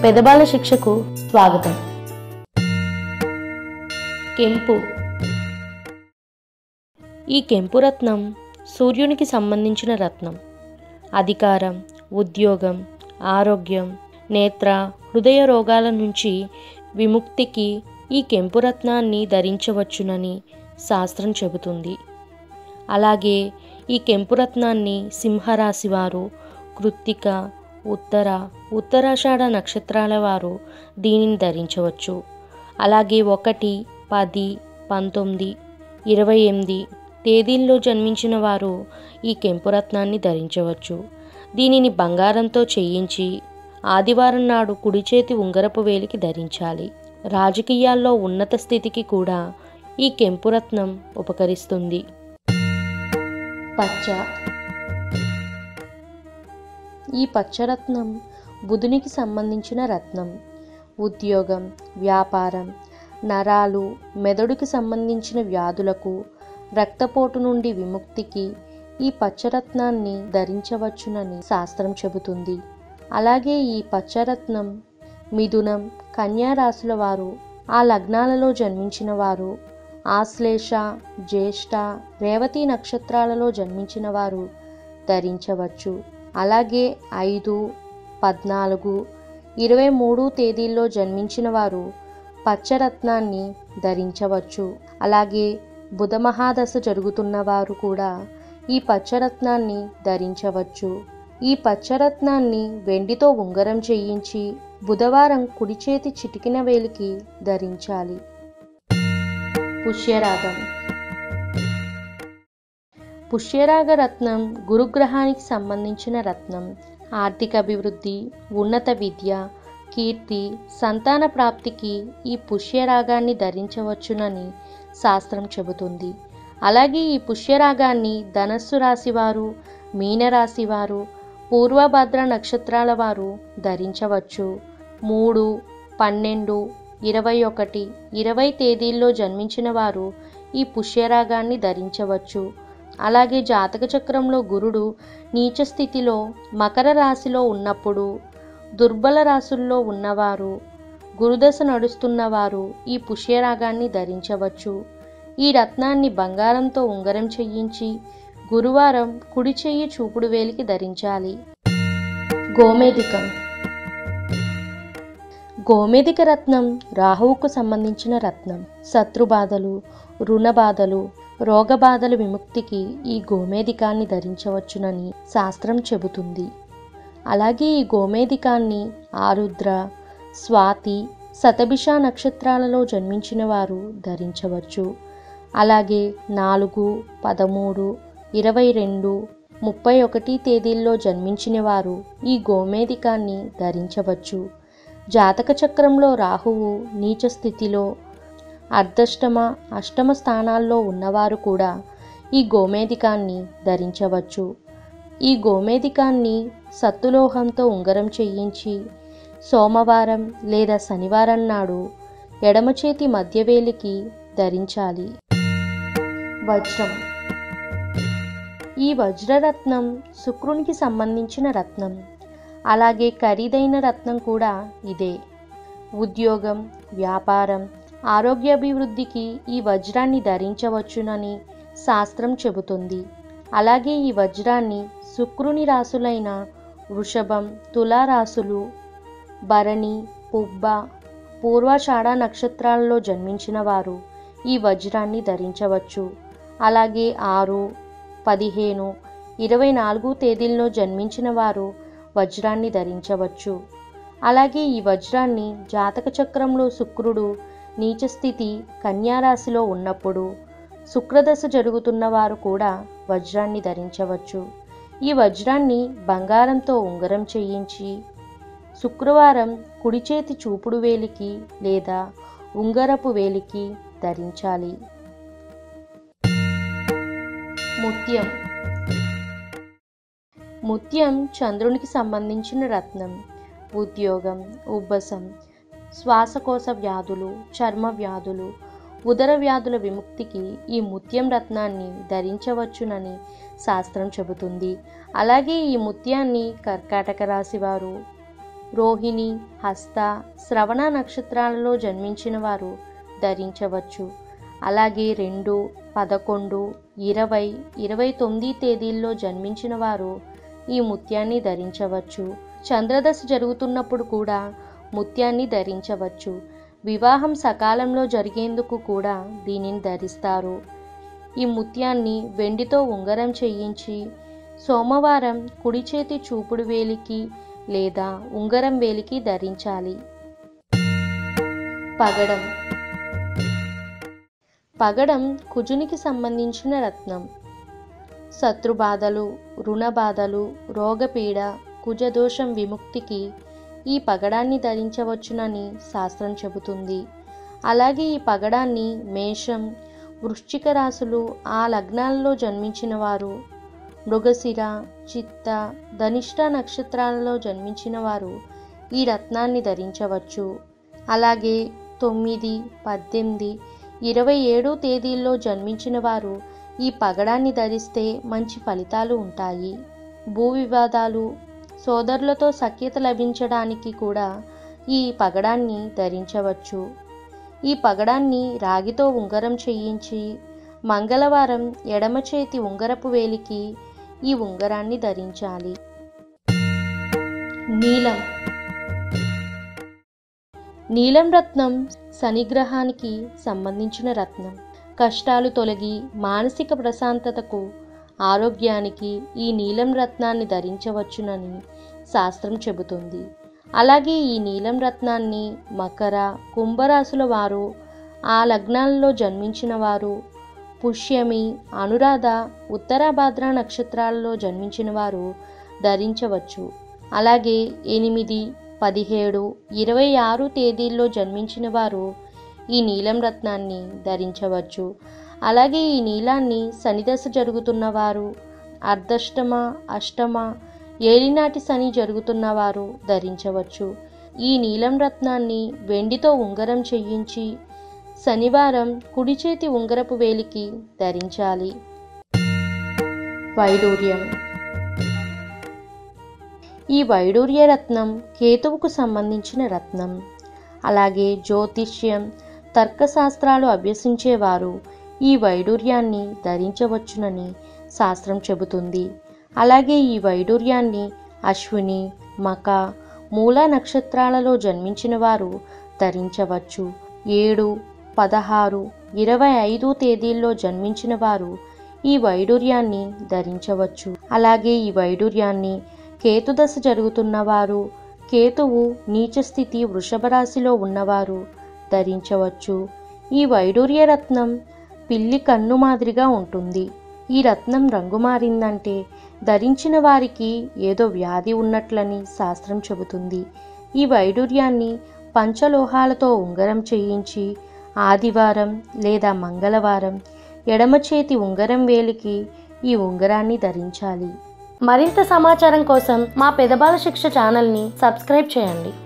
పెదబాల శిక్షకు స్వాగతం కెంపు ఈ కెంపు రత్నం సూర్యునికి సంబంధించిన రత్నం అధికారం ఉద్యోగం ఆరోగ్యం నేత్ర హృదయ రోగాల నుంచి విముక్తికి ఈ కెంపు రత్నాన్ని ధరించవచ్చునని శాస్త్రం చెబుతుంది అలాగే ఈ కెంపు రత్నాన్ని సింహరాశి వారు కృత్తిక ఉత్తర ఉత్తరాషాఢ నక్షత్రాల వారు దీనిని ధరించవచ్చు అలాగే ఒకటి పది పంతొమ్మిది ఇరవై ఎనిమిది తేదీల్లో జన్మించిన వారు ఈ కెంపు రత్నాన్ని ధరించవచ్చు దీనిని బంగారంతో చేయించి ఆదివారం నాడు కుడి చేతి ఉంగరపు వేలికి ధరించాలి రాజకీయాల్లో ఉన్నత స్థితికి కూడా ఈ కెంపు రత్నం ఉపకరిస్తుంది పచ్చ ఈ పచ్చరత్నం బుధునికి సంబంధించిన రత్నం ఉద్యోగం వ్యాపారం నరాలు మెదడుకి సంబంధించిన వ్యాధులకు రక్తపోటు నుండి విముక్తికి ఈ పచ్చరత్నాన్ని ధరించవచ్చునని శాస్త్రం చెబుతుంది అలాగే ఈ పచ్చరత్నం మిథునం కన్యా రాశుల వారు ఆ లగ్నాలలో జన్మించిన వారు ఆశ్లేష జ్యేష్ఠ రేవతి నక్షత్రాలలో జన్మించిన వారు ధరించవచ్చు అలాగే ఐదు పద్నాలుగు ఇరవై మూడు తేదీల్లో జన్మించిన వారు పచ్చరత్నాన్ని ధరించవచ్చు అలాగే బుధ మహాదశ జరుగుతున్న వారు కూడా ఈ పచ్చరత్నాన్ని ధరించవచ్చు ఈ పచ్చరత్నాన్ని వెండితో ఉంగరం చేయించి బుధవారం కుడి చేతి చిటికిన వేలికి ధరించాలి పుష్యరాగం పుష్యరాగ రత్నం గురుగ్రహానికి సంబంధించిన రత్నం ఆర్థిక అభివృద్ధి ఉన్నత విద్య కీర్తి సంతాన ప్రాప్తికి ఈ పుష్యరాగాన్ని ధరించవచ్చునని శాస్త్రం చెబుతుంది అలాగే ఈ పుష్యరాగాన్ని ధనస్సు రాశి వారు మీనరాశి వారు పూర్వభద్ర నక్షత్రాల వారు ధరించవచ్చు మూడు పన్నెండు ఇరవై ఒకటి ఇరవై తేదీల్లో జన్మించిన వారు ఈ పుష్యరాగాన్ని ధరించవచ్చు అలాగే జాతక చక్రంలో గురుడు నీచ స్థితిలో మకర రాశిలో ఉన్నప్పుడు దుర్బల రాశుల్లో ఉన్నవారు గురుదశ నడుస్తున్నవారు ఈ పుష్యరాగాన్ని ధరించవచ్చు ఈ రత్నాన్ని బంగారంతో ఉంగరం చెయ్యించి గురువారం కుడి చెయ్యి చూపుడు వేలికి ధరించాలి గోమేధికం గోమేధిక రత్నం రాహువుకు సంబంధించిన రత్నం శత్రుబాధలు రుణ బాధలు రోగబాధల విముక్తికి ఈ గోమేధికాన్ని ధరించవచ్చునని శాస్త్రం చెబుతుంది అలాగే ఈ గోమేధికాన్ని ఆరుద్ర స్వాతి శతభిష నక్షత్రాలలో జన్మించిన వారు ధరించవచ్చు అలాగే నాలుగు పదమూడు ఇరవై రెండు ముప్పై ఒకటి తేదీల్లో జన్మించిన వారు ఈ గోమేధికాన్ని ధరించవచ్చు జాతక చక్రంలో రాహువు నీచ స్థితిలో అర్ధష్టమ అష్టమ స్థానాల్లో ఉన్నవారు కూడా ఈ గోమేధికాన్ని ధరించవచ్చు ఈ గోమేధికాన్ని సత్తులోహంతో ఉంగరం చేయించి సోమవారం లేదా శనివారం నాడు ఎడమ చేతి మధ్యవేలికి ధరించాలి వజ్రం ఈ వజ్రరత్నం శుక్రునికి సంబంధించిన రత్నం అలాగే ఖరీదైన రత్నం కూడా ఇదే ఉద్యోగం వ్యాపారం ఆరోగ్యాభివృద్ధికి ఈ వజ్రాన్ని ధరించవచ్చునని శాస్త్రం చెబుతుంది అలాగే ఈ వజ్రాన్ని శుక్రుని రాసులైన వృషభం తులారాశులు భరణి పుబ్బ పూర్వాషాఢ నక్షత్రాలలో జన్మించిన వారు ఈ వజ్రాన్ని ధరించవచ్చు అలాగే ఆరు పదిహేను ఇరవై నాలుగు తేదీల్లో జన్మించిన వారు వజ్రాన్ని ధరించవచ్చు అలాగే ఈ వజ్రాన్ని జాతక చక్రంలో శుక్రుడు నీచస్థితి కన్యారాశిలో ఉన్నప్పుడు శుక్రదశ జరుగుతున్న వారు కూడా వజ్రాన్ని ధరించవచ్చు ఈ వజ్రాన్ని బంగారంతో ఉంగరం చేయించి శుక్రవారం కుడి చేతి చూపుడు వేలికి లేదా ఉంగరపు వేలికి ధరించాలి ముత్యం ముత్యం చంద్రునికి సంబంధించిన రత్నం ఉద్యోగం ఉబ్బసం శ్వాసకోశ వ్యాధులు చర్మ వ్యాధులు ఉదర వ్యాధుల విముక్తికి ఈ ముత్యం రత్నాన్ని ధరించవచ్చునని శాస్త్రం చెబుతుంది అలాగే ఈ ముత్యాన్ని కర్కాటక రాశి వారు రోహిణి హస్త శ్రవణ నక్షత్రాలలో జన్మించిన వారు ధరించవచ్చు అలాగే రెండు పదకొండు ఇరవై ఇరవై తొమ్మిది తేదీల్లో జన్మించిన వారు ఈ ముత్యాన్ని ధరించవచ్చు చంద్రదశ జరుగుతున్నప్పుడు కూడా ముత్యాన్ని ధరించవచ్చు వివాహం సకాలంలో జరిగేందుకు కూడా దీనిని ధరిస్తారు ఈ ముత్యాన్ని వెండితో ఉంగరం చేయించి సోమవారం కుడి చేతి చూపుడు వేలికి లేదా ఉంగరం వేలికి ధరించాలి పగడం పగడం కుజునికి సంబంధించిన రత్నం శత్రుబాధలు రుణబాధలు రోగపీడ కుజదోషం విముక్తికి ఈ పగడాన్ని ధరించవచ్చునని శాస్త్రం చెబుతుంది అలాగే ఈ పగడాన్ని మేషం వృశ్చిక రాశులు ఆ లగ్నాలలో జన్మించిన వారు మృగశిర చిత్త ధనిష్ట నక్షత్రాలలో జన్మించిన వారు ఈ రత్నాన్ని ధరించవచ్చు అలాగే తొమ్మిది పద్దెనిమిది ఇరవై ఏడు తేదీల్లో జన్మించిన వారు ఈ పగడాన్ని ధరిస్తే మంచి ఫలితాలు ఉంటాయి భూ వివాదాలు సోదరులతో సఖ్యత లభించడానికి కూడా ఈ పగడాన్ని ధరించవచ్చు ఈ పగడాన్ని రాగితో ఉంగరం చేయించి మంగళవారం ఎడమ చేతి ఉంగరపు వేలికి ఈ ఉంగరాన్ని ధరించాలి నీలం నీలం రత్నం శనిగ్రహానికి సంబంధించిన రత్నం కష్టాలు తొలగి మానసిక ప్రశాంతతకు ఆరోగ్యానికి ఈ నీలం రత్నాన్ని ధరించవచ్చునని శాస్త్రం చెబుతుంది అలాగే ఈ నీలం రత్నాన్ని మకర కుంభరాశుల వారు ఆ లగ్నాలలో జన్మించిన వారు పుష్యమి అనురాధ ఉత్తరాభాద్ర నక్షత్రాలలో జన్మించిన వారు ధరించవచ్చు అలాగే ఎనిమిది పదిహేడు ఇరవై ఆరు తేదీల్లో జన్మించిన వారు ఈ నీలం రత్నాన్ని ధరించవచ్చు అలాగే ఈ నీలాన్ని శనిదశ జరుగుతున్న వారు అర్ధష్టమ అష్టమ ఏలినాటి శని జరుగుతున్న వారు ధరించవచ్చు ఈ నీలం రత్నాన్ని వెండితో ఉంగరం చెయ్యించి శనివారం కుడి చేతి ఉంగరపు వేలికి ధరించాలి వైడూర్యం ఈ వైడూర్య రత్నం కేతువుకు సంబంధించిన రత్నం అలాగే జ్యోతిష్యం తర్కశాస్త్రాలు అభ్యసించేవారు ఈ వైడూర్యాన్ని ధరించవచ్చునని శాస్త్రం చెబుతుంది అలాగే ఈ వైడూర్యాన్ని అశ్విని మక మూల నక్షత్రాలలో జన్మించిన వారు ధరించవచ్చు ఏడు పదహారు ఇరవై ఐదు తేదీల్లో జన్మించిన వారు ఈ వైడూర్యాన్ని ధరించవచ్చు అలాగే ఈ వైడూర్యాన్ని కేతుదశ జరుగుతున్న వారు కేతువు నీచ స్థితి వృషభ రాశిలో ఉన్నవారు ధరించవచ్చు ఈ వైడూర్య రత్నం పిల్లి కన్ను మాదిరిగా ఉంటుంది ఈ రత్నం రంగు మారిందంటే ధరించిన వారికి ఏదో వ్యాధి ఉన్నట్లని శాస్త్రం చెబుతుంది ఈ వైడూర్యాన్ని పంచలోహాలతో ఉంగరం చేయించి ఆదివారం లేదా మంగళవారం ఎడమ చేతి ఉంగరం వేలికి ఈ ఉంగరాన్ని ధరించాలి మరింత సమాచారం కోసం మా పెదబాల శిక్ష ఛానల్ని సబ్స్క్రైబ్ చేయండి